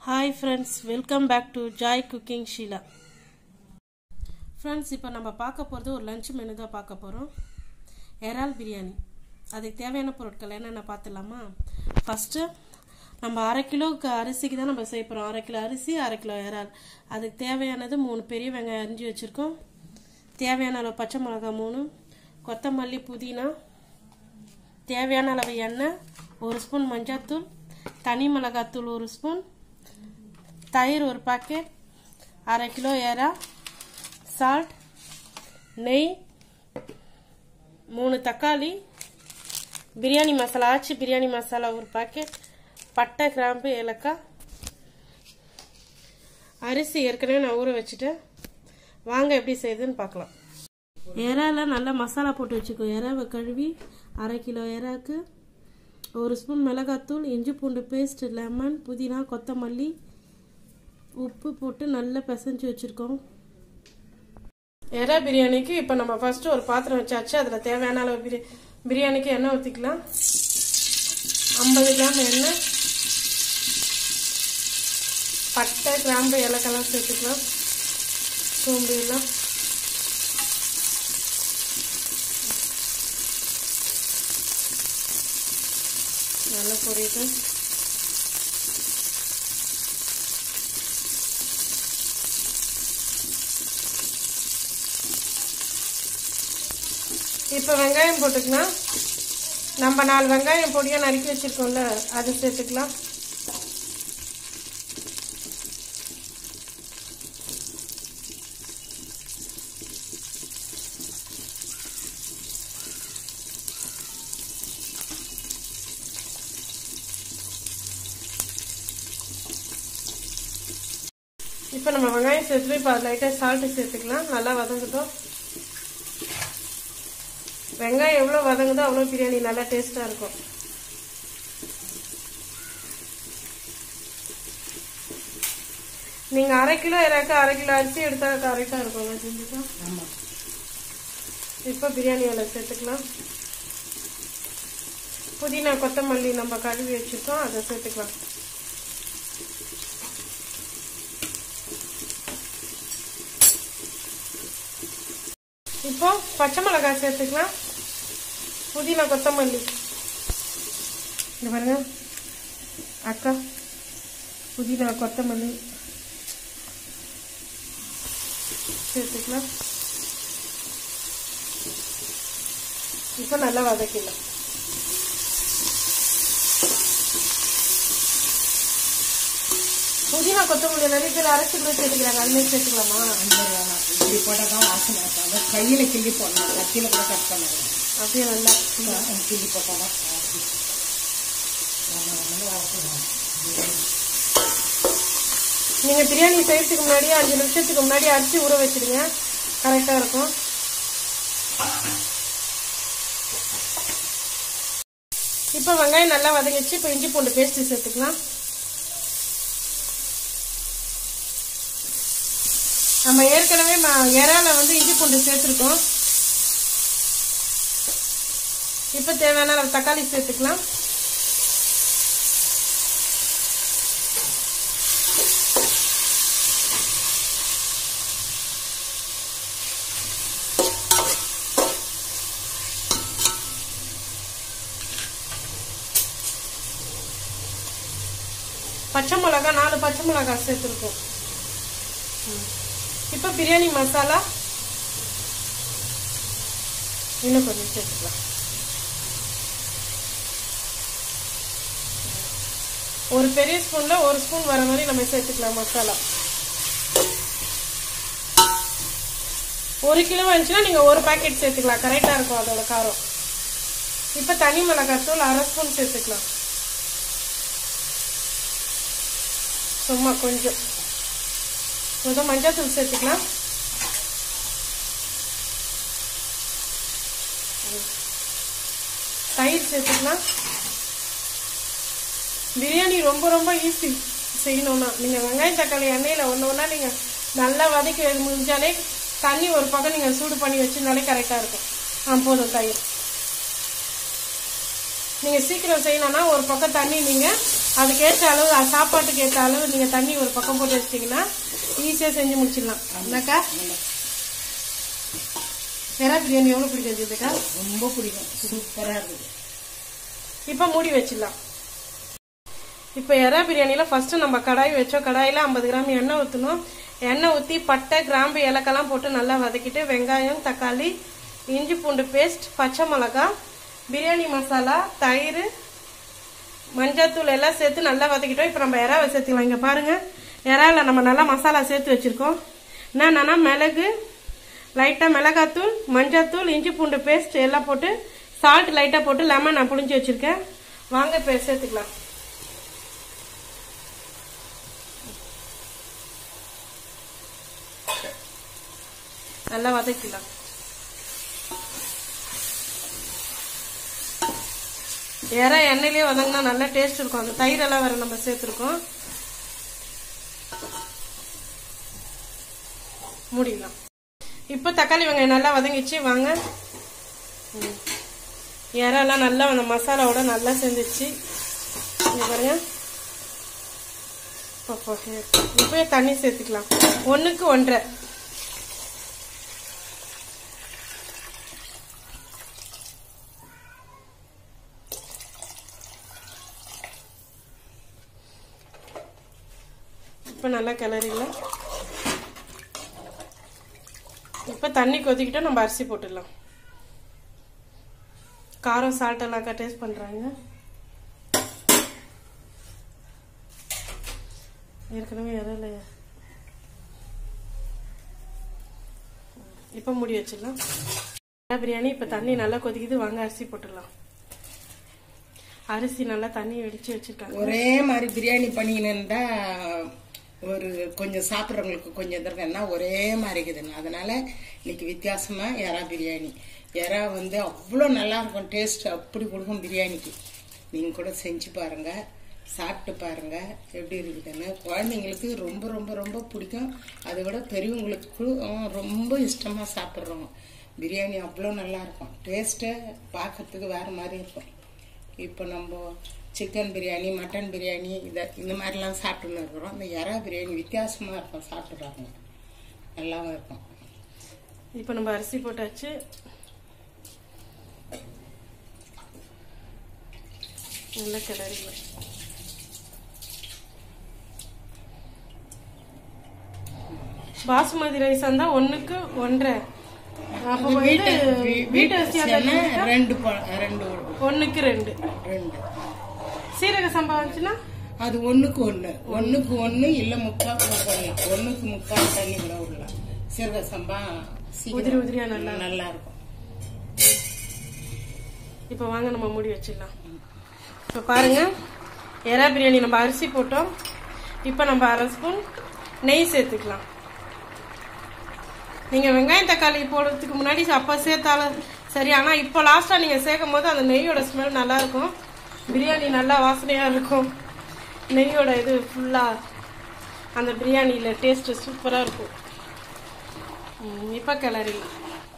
Hi friends welcome back to joy cooking Sheela friends இப்போ நம்ம பார்க்க போகிறது ஒரு லஞ்ச் மெனு தான் பார்க்க போகிறோம் இறால் பிரியாணி அதுக்கு தேவையான பொருட்கள் என்னென்ன பார்த்துலாமா ஃபஸ்ட்டு நம்ம அரை கிலோவுக்கு அரிசிக்கு தான் நம்ம செய்ய போகிறோம் அரை கிலோ அரிசி அரை கிலோ இறால் அதுக்கு தேவையானது மூணு பெரிய வெங்காயம் அரிஞ்சு வச்சுருக்கோம் தேவையான அளவு பச்சை மிளகாய் மூணு கொத்தமல்லி புதினா தேவையான அளவு எண்ணெய் ஒரு ஸ்பூன் மஞ்சள்தூள் தனி மிளகாத்தூள் ஒரு ஸ்பூன் தயிர் ஒரு பாக்கெட் அரை கிலோ ஏரா சால்ட் நெய் மூணு தக்காளி பிரியாணி மசாலா ஆச்சு பிரியாணி மசாலா ஒரு பாக்கெட் பட்டை கிராம்பு ஏலக்காய் அரிசி ஏற்கனவே நான் ஊற வச்சுட்டேன் வாங்க எப்படி செய்யுதுன்னு பார்க்கலாம் இறால நல்லா மசாலா போட்டு வச்சுக்கோ இறாவை கழுவி அரை கிலோ இறாக்கு ஒரு ஸ்பூன் மிளகாத்தூள் இஞ்சி பூண்டு பேஸ்ட் லெமன் புதினா கொத்தமல்லி உப்பு போட்டு நல்லா பிசைஞ்சு வச்சுருக்கோம் எறா பிரியாணிக்கு இப்போ நம்ம ஃபஸ்ட்டு ஒரு பாத்திரம் வச்சாச்சு அதில் தேவையான அளவு பிரி பிரியாணிக்கு எண்ணெய் ஊற்றிக்கலாம் ஐம்பது கிராம் எண்ணெய் பட்டை கிராம்பு இலக்கெல்லாம் சேர்த்துக்கலாம் சோம்பு எல்லாம் நல்லா பொரியுது இப்போ வெங்காயம் போட்டுக்கலாம் நம்ம நாலு வெங்காயம் பொடியாக நறுக்கி வச்சுருக்கோம்ல அது சேர்த்துக்கலாம் இப்போ நம்ம வெங்காயம் சேர்த்துட்டு இப்போ லைட்டாக சால்ட்டு சேர்த்துக்கலாம் நல்லா வதங்கட்டும் வெங்காயம் எவ்வளோ வதங்குதோ அவ்வளோ பிரியாணி நல்லா டேஸ்ட்டாக இருக்கும் நீங்கள் அரை கிலோ இறக்க அரை கிலோ அரிசி எடுத்தால் கரெக்டாக இருக்கும் செஞ்சுக்கா ஆமாம் இப்போ பிரியாணி இலை சேர்த்துக்கலாம் புதினா கொத்தமல்லி நம்ம கழுவி வச்சுருக்கோம் அதை சேர்த்துக்கலாம் இப்போ பச்சை மிளகாய் சேர்த்துக்கலாம் புதினா கொத்தமல்லி இந்த பாருங்க அக்கா புதினா கொத்தமல்லி சேர்த்துக்கலாம் இப்போ நல்லா வதக்கிடலாம் புதினா கொத்தமல்லி நிறைய பேர் அரைச்சி கூட சேர்த்துக்கிறாங்க அது மாதிரி சேர்த்துக்கலாமா அந்த வேணாம் இப்படி போட்டால் தான் வாசனை இருக்கும் அந்த கையில் கிள்ளி போடணும் கத்தியில் கூட கட் பண்ணக்கூடாது அப்படியே நல்லா கிள்ளி போட்டால் தான் நீங்க பிரியாணி செய்யறதுக்கு முன்னாடி அஞ்சு நிமிஷத்துக்கு முன்னாடி அரிசி ஊற வச்சிடுங்க கரெக்டா இருக்கும் இப்போ வெங்காயம் நல்லா வதங்கிச்சு இப்போ இஞ்சி பூண்டு பேஸ்ட் சேர்த்துக்கலாம் நம்ம ஏற்கனவே இறால வந்து இஞ்சி பூண்டு சேர்த்துருக்கோம் இப்போ தேவையான அளவு தக்காளி சேர்த்துக்கலாம் பச்சை மிளகா நாலு பச்சை மிளகா சேர்த்துருக்கோம் இப்போ பிரியாணி மசாலா இன்னும் கொஞ்சம் சேர்த்துக்கலாம் ஒரு பெரிய ஸ்பூன்ல ஒரு ஸ்பூன் வர மாதிரி நம்ம சேர்த்துக்கலாம் மசாலா ஒரு கிலோ வந்துச்சுன்னா நீங்க ஒரு பாக்கெட் சேர்த்துக்கலாம் கரெக்டா இருக்கும் அதோட காரம் இப்ப தனி மிளகாய் தூள் அரை ஸ்பூன் சேர்த்துக்கலாம் சும்மா கொஞ்சம் கொஞ்சம் மஞ்சள் தூள் சேர்த்துக்கலாம் தயிர் சேர்த்துக்கலாம் பிரியாணி ரொம்ப ரொம்ப ஈஸி செய்யணும்னா நீங்கள் வெங்காயம் தக்காளி எண்ணெயில் ஒன்று ஒன்றா நீங்கள் நல்லா வதக்கி முடிஞ்சாலே தண்ணி ஒரு பக்கம் நீங்கள் சூடு பண்ணி வச்சிருந்தாலே கரெக்டாக இருக்கும் ஆ போதும் தயிர் நீங்கள் சீக்கிரம் செய்யணும்னா ஒரு பக்கம் தண்ணி நீங்கள் அதுக்கேற்ற அளவு அது சாப்பாட்டுக்கு ஏற்ற அளவு நீங்கள் தண்ணி ஒரு பக்கம் போட்டு வச்சிட்டிங்கன்னா ஈஸியாக செஞ்சு முடிச்சிடலாம் என்னக்கா எறா பிரியாணி எவ்வளோ பிடிக்கும் இதுக்கா ரொம்ப பிடிக்கும் சூப்பரா இருக்குது இப்போ மூடி வச்சிடலாம் இப்போ எறா பிரியாணியில் ஃபஸ்ட்டு நம்ம கடாய் வச்சோம் கடாயில் ஐம்பது கிராம் எண்ணெய் ஊற்றணும் எண்ணெய் ஊற்றி பட்டை கிராம்பு ஏலக்கெல்லாம் போட்டு நல்லா வதக்கிட்டு வெங்காயம் தக்காளி இஞ்சி பூண்டு பேஸ்ட் பச்சை மிளகா பிரியாணி மசாலா தயிர் மஞ்சத்தூள் எல்லாம் சேர்த்து நல்லா வதக்கிட்டோம் இப்போ நம்ம எறாவை சேர்த்துக்கலாம் இங்கே பாருங்கள் எறாவில் நம்ம நல்லா மசாலா சேர்த்து வச்சுருக்கோம் என்னென்னா மிளகு லைட்டாக மிளகாத்தூள் மஞ்சத்தூள் இஞ்சி பூண்டு பேஸ்ட் எல்லாம் போட்டு சால்ட் லைட்டாக போட்டு லெமன் நான் புளிஞ்சு வச்சுருக்கேன் வாங்க இப்போ சேர்த்துக்கலாம் நல்லா வதக்கலாம் இற எண்ணெயிலே வதங்கினா நல்லா டேஸ்ட் இருக்கும் அந்த தயிரெல்லாம் வேற நம்ம சேர்த்துருக்கோம் மூடிடலாம் இப்போ தக்காளி வெங்காயம் நல்லா வதங்கிச்சு வாங்க ம். இறாலாம் நல்லா அந்த மசாலாவோட நல்லா சேர்ந்துச்சு இங்க பாருங்க அப்போ இப்போ தண்ணி சேர்த்துக்கலாம் ஒன்றுக்கு ஒன்றரை இப்போ நல்லா கிளறிடலாம் இப்போ தண்ணி கொதிக்கிட்டோம் நம்ம அரிசி போட்டுடலாம் காரம் சால்ட் எல்லாம் டேஸ்ட் பண்ணுறாங்க ஏற்கனவே இறல இப்போ மூடி வச்சிடலாம் பிரியாணி இப்போ தண்ணி நல்லா கொதிக்குது வாங்க அரிசி போட்டுடலாம் அரிசி நல்லா தண்ணி வெடிச்சு வச்சிருக்காங்க ஒரே மாதிரி பிரியாணி பண்ணிக்கணுன்னா ஒரு கொஞ்சம் சாப்பிட்றவங்களுக்கு கொஞ்சம் தருங்கன்னா ஒரே மாதிரி இருக்குதுன்னு அதனால இன்னைக்கு வித்தியாசமா எறா பிரியாணி எறா வந்து அவ்வளோ நல்லா இருக்கும் டேஸ்ட் அப்படி கொடுக்கும் பிரியாணிக்கு நீங்க கூட செஞ்சு பாருங்க சாப்பிட்டு பாருங்க எப்படி இருக்குதுன்னு குழந்தைங்களுக்கு ரொம்ப ரொம்ப ரொம்ப பிடிக்கும் அதை விட பெரியவங்களுக்கு ஹம், ரொம்ப இஷ்டமா சாப்பிட்றோம் பிரியாணி அவ்வளோ நல்லா இருக்கும் டேஸ்ட்டு பார்க்கறதுக்கு வேற மாதிரி இருக்கும் இப்போ நம்ம சிக்கன் பிரியாணி மட்டன் பிரியாணி இதை இந்த மாதிரிலாம் சாப்பிட்டுன்னு இருக்கிறோம் இந்த எறா பிரியாணி வித்தியாசமாக இருக்கும் சாப்பிட்றாங்க நல்லாவும் இருக்கும் இப்போ நம்ம அரிசி போட்டாச்சு நல்லா கிளறிக்கலாம் பாசுமதி ரைஸ் இருந்தா ஒண்ணுக்கு ஒன்றரை அப்போ வந்து வீட்டு அரிசியா அரிசியானா ரெண்டு ப- ரெண்டு ஒண்ணுக்கு ரெண்டு ரெண்டு சீரக சம்பா வந்துச்சுன்னா அது ஒண்ணுக்கு ஒண்ணு ஒண்ணுக்கு ஒண்ணு இல்ல முக்கால் கூட பண்ணலாம் ஒண்ணுக்கு முக்கால் தண்ணி கூட விடலாம் சீரக சம்பா சீக்கிரம் உதிரி உதிரியா நல்லா நல்லா இருக்கும் இப்போ வாங்க நம்ம மூடி வச்சிடலாம் இப்போ பாருங்க எறா பிரியாணி நம்ம அரிசி போட்டோம் இப்போ நம்ம அரை ஸ்பூன் நெய் சேர்த்துக்கலாம் நீங்க வெங்காயம் தக்காளி போடுறதுக்கு முன்னாடி அப்போ சேர்த்தாலும் சரி ஆனால் இப்போ லாஸ்ட்டாக நீங்கள் சேர்க்கும் போது அந்த நெய்யோட ஸ்மெல் நல்லா இருக்கும் பிரியாணி நல்லா வாசனையாக இருக்கும் நெய்யோட இது ஃபுல்லாக அந்த பிரியாணியில் டேஸ்ட்டு சூப்பராக இருக்கும் ம், இப்போ கிளறிடலாம்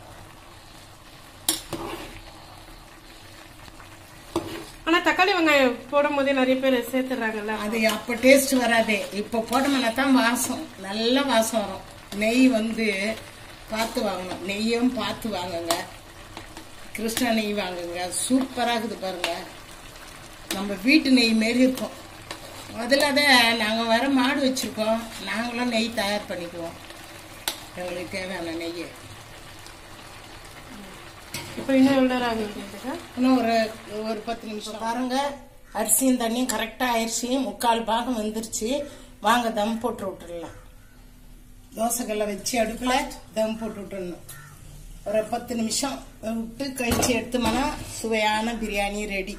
ஆனா தக்காளி வெங்காயம் போடும் போதே நிறைய பேர் சேர்த்துறாங்கல்ல அது அப்ப டேஸ்ட் வராதே இப்ப போட்டோம்னா தான் வாசம் நல்ல வாசம் வரும் நெய் வந்து பார்த்து வாங்கணும் நெய்யும் பார்த்து வாங்குங்க கிருஷ்ணா நெய் வாங்குங்க சூப்பரா இருக்குது பாருங்க நம்ம வீட்டு நெய் மாரி இருக்கும் அதில் தான் நாங்கள் வர மாடு வச்சுருக்கோம் நாங்களும் நெய் தயார் பண்ணிக்குவோம் எங்களுக்கு தேவையான நெய் இப்போ இன்னும் எவ்வளோ நேரம் ஆகும் இதுக்கு? இன்னும் ஒரு ஒரு பத்து நிமிஷம் பாருங்க அரிசியும் தண்ணியும் கரெக்டாக ஆயிடுச்சு முக்கால் பாகம் வந்துருச்சு வாங்க தம் போட்டு விட்டுடலாம் தோசைக்கல்ல வச்சு அடுப்பில் தம் போட்டு விட்டுடணும் ஒரு பத்து நிமிஷம் விட்டு கழிச்சு எடுத்தோம்னா சுவையான பிரியாணி ரெடி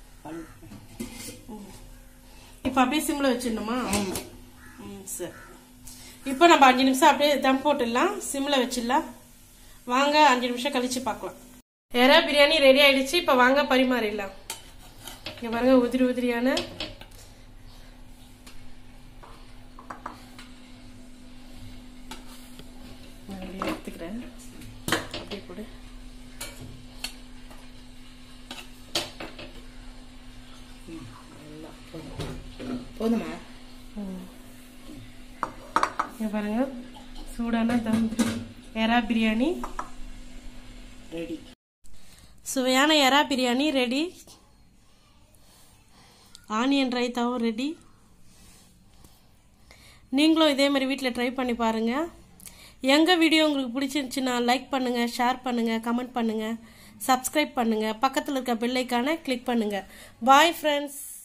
இப்போ அப்படியே சிம்ல வச்சிடணுமா ஆமாம் ம் சரி இப்போ நம்ம அஞ்சு நிமிஷம் அப்படியே தம் போட்டுடலாம் சிம்ல வச்சிடலாம் வாங்க அஞ்சு நிமிஷம் கழிச்சு பார்க்கலாம் எறா பிரியாணி ரெடி ஆயிடுச்சு இப்போ வாங்க பரிமாறிடலாம் இங்க பாருங்க உதிரி உதிரியான நான் அப்படியே எடுத்துக்கிறேன் அப்படியே போடு போதுமா இங்க பாருங்க சூடான தம் எறா பிரியாணி ரெடி சுவையான எறா பிரியாணி ரெடி ஆனியன் ரைத்தாவும் ரெடி நீங்களும் இதே மாதிரி வீட்டில் ட்ரை பண்ணி பாருங்கள் எங்கள் வீடியோ உங்களுக்கு பிடிச்சிருந்துச்சுன்னா லைக் பண்ணுங்கள் ஷேர் பண்ணுங்கள் கமெண்ட் பண்ணுங்கள் சப்ஸ்கிரைப் பண்ணுங்கள் பக்கத்தில் இருக்க பெல்லைக்கான கிளிக் பண்ணுங்கள் பாய் ஃப்ரெண்ட்ஸ்